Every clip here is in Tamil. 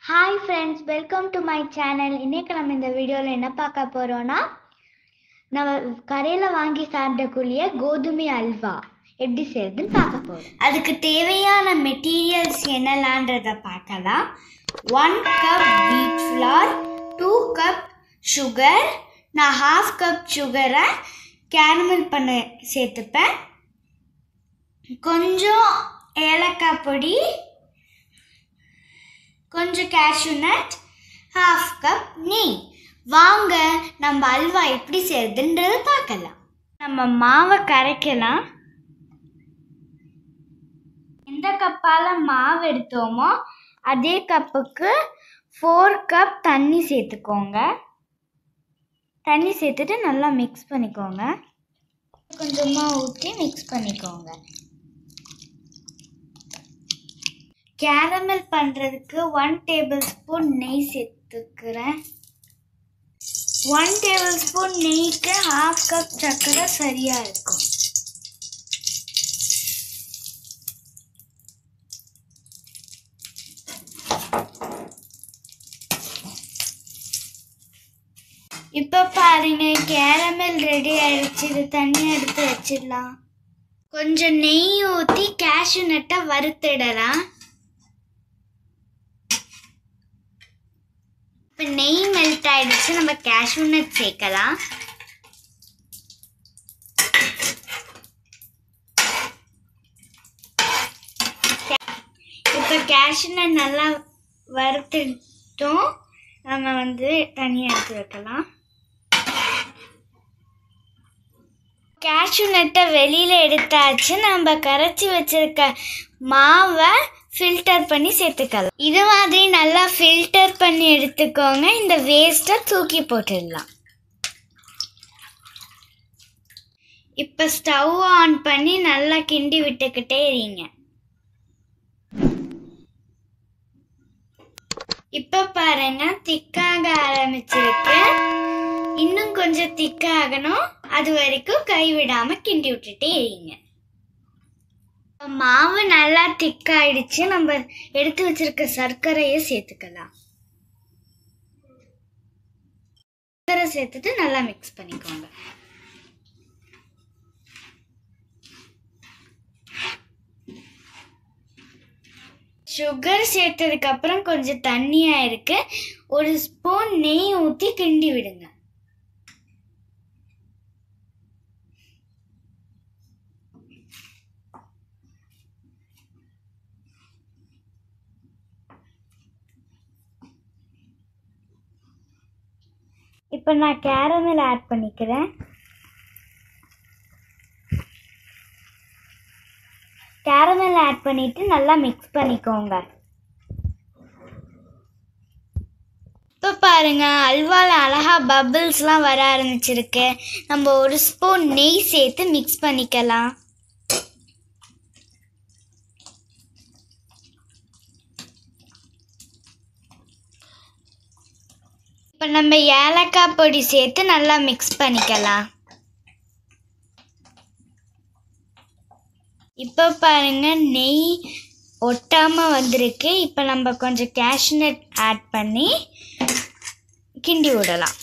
hi friends welcome to my channel இன்னைக்கு நம்ம இந்த வீடியோவில் என்ன பார்க்க போகிறோன்னா நம்ம கடையில் வாங்கி சாப்பிடக்கூடிய கோதுமை அல்வா எப்படி செய்யறதுன்னு பார்க்க போகிறோம் அதுக்கு தேவையான மெட்டீரியல்ஸ் என்னலான்றத பார்க்கலாம் one cup wheat flour two cup sugar நான் ஹாஃப் கப் சுகரை கேரமல் பண்ண சேர்த்துப்பேன் கொஞ்சம் ஏலக்காய் பொடி கொஞ்சம் கேஷ்யூ நட் ஹாஃப் கப் நெய் வாங்க நம்ம அல்வா எப்படி செய்யறதுன்றதை பார்க்கலாம் நம்ம மாவை கரைக்கலாம் எந்த கப்பால் மாவு எடுத்தோமோ அதே கப்புக்கு ஃபோர் கப் தண்ணி சேர்த்துக்கோங்க தண்ணி சேர்த்துட்டு நல்லா மிக்ஸ் பண்ணிக்கோங்க கொஞ்சமாக ஊற்றி மிக்ஸ் பண்ணிக்கோங்க கேரமல் பண்ணுறதுக்கு ஒன் டேபிள் ஸ்பூன் நெய் சேர்த்துக்கிறேன் ஒன் டேபிள் ஸ்பூன் நெய்க்கு ஹாஃப் கப் சர்க்கரை சரியாக இருக்கும் இப்போ பாருங்க கேரமல் ரெடி ஆயிடுச்சு இது தண்ணி எடுத்து வச்சிடலாம் கொஞ்சம் நெய் ஊற்றி கேஷ்யூ நட்டை வறுத்திடலாம் இப்போ நெய் மெல்ட் ஆயிடுச்சு நம்ம கேஷ்யூ நட் சேர்க்கலாம் இப்போ கேஷ்யூ நட் நல்லா வறுத்துட்டோம் நம்ம வந்து தனியாக எடுத்து வைக்கலாம் கேஷ்யூ நட்டை வெளியில் எடுத்தாச்சு நம்ம கரைச்சி வச்சிருக்க மாவை ஃபில்டர் பண்ணி சேர்த்துக்கலாம் இது மாதிரி நல்லா ஃபில்டர் பண்ணி எடுத்துக்கோங்க இந்த வேஸ்ட்டை தூக்கி போட்டுடலாம் இப்போ ஸ்டவ் ஆன் பண்ணி நல்லா கிண்டி விட்டுக்கிட்டே இருங்க இப்போ பாருங்க திக்காக ஆரம்பிச்சிருக்கு இன்னும் கொஞ்சம் திக்காகணும் அது வரைக்கும் கைவிடாம கிண்டி விட்டுட்டே இருங்க மாவு நல்லா திக்காயிடுச்சு நம்ம எடுத்து வச்சிருக்க சர்க்கரையை சேர்த்துக்கலாம் சர்க்கரை சேர்த்துட்டு நல்லா மிக்ஸ் பண்ணிக்கோங்க சுகர் சேர்த்ததுக்கு அப்புறம் கொஞ்சம் தண்ணியா இருக்கு ஒரு ஸ்பூன் நெய் ஊற்றி கிண்டி விடுங்க இப்போ நான் கேரமல் ஆட் பண்ணிக்கிறேன் கேரமல் ஆட் பண்ணிட்டு நல்லா மிக்ஸ் பண்ணிக்கோங்க இப்போ பாருங்க அல்வாவில் அழகா பபிள்ஸ்லாம் வர ஆரம்பிச்சிருக்கு நம்ம ஒரு ஸ்பூன் நெய் சேர்த்து மிக்ஸ் பண்ணிக்கலாம் இப்போ நம்ம ஏலக்காய் பொடி சேர்த்து நல்லா மிக்ஸ் பண்ணிக்கலாம் இப்போ பாருங்க நெய் ஒட்டாமல் வந்திருக்கு இப்போ நம்ம கொஞ்சம் கேஷ்நட் ஆட் பண்ணி கிண்டி விடலாம்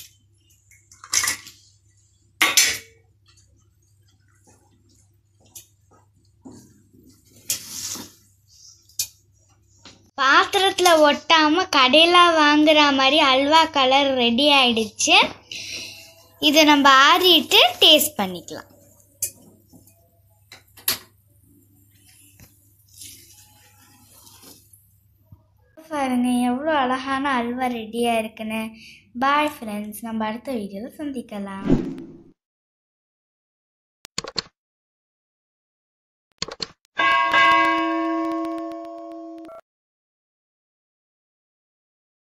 பாத்திரத்தில் ஒட்டாமல் கடையில் வாங்குற மாதிரி அல்வா கலர் ரெடி ஆயிடுச்சு இதை நம்ம ஆறிட்டு டேஸ்ட் பண்ணிக்கலாம் பாருங்க எவ்வளோ அழகான அல்வா ரெடியாக இருக்குன்னு பாய் ஃப்ரெண்ட்ஸ் நம்ம அடுத்த வீடியோவில் சந்திக்கலாம்